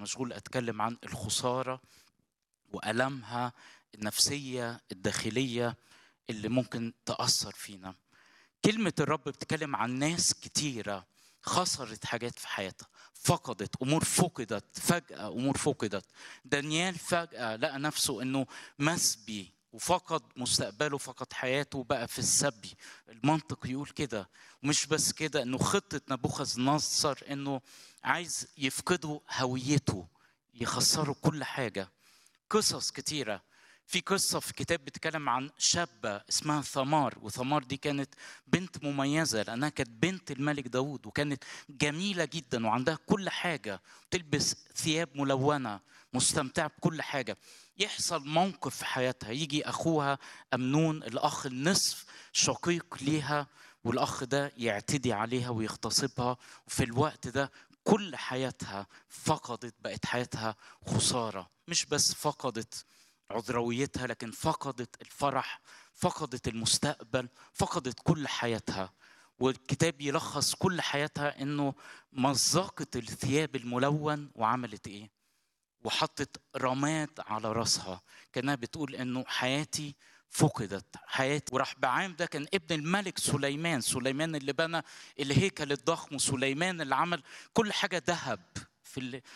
مشغول اتكلم عن الخساره والامها النفسيه الداخليه اللي ممكن تاثر فينا كلمه الرب بتتكلم عن ناس كتيره خسرت حاجات في حياتها فقدت امور فقدت فجاه امور فقدت دانيال فجاه لقى نفسه انه مسبي وفقد مستقبله فقد حياته بقى في السبي المنطق يقول كده ومش بس كده انه خطه نبوخذ نصر انه عايز يفقدوا هويته يخسروا كل حاجه قصص كتيره في قصة في كتاب بتتكلم عن شابة اسمها ثمار وثمار دي كانت بنت مميزة لأنها كانت بنت الملك داود وكانت جميلة جدا وعندها كل حاجة تلبس ثياب ملونة مستمتعة بكل حاجة يحصل موقف في حياتها يجي أخوها أمنون الأخ النصف شقيق ليها والأخ ده يعتدي عليها ويغتصبها وفي الوقت ده كل حياتها فقدت بقت حياتها خسارة مش بس فقدت عذرويتها لكن فقدت الفرح فقدت المستقبل فقدت كل حياتها والكتاب يلخص كل حياتها انه مزقت الثياب الملون وعملت ايه وحطت رماد على راسها كانها بتقول انه حياتي فقدت حياتي وراح بعام ده كان ابن الملك سليمان سليمان اللي بنى الهيكل الضخم وسليمان اللي عمل كل حاجه ذهب في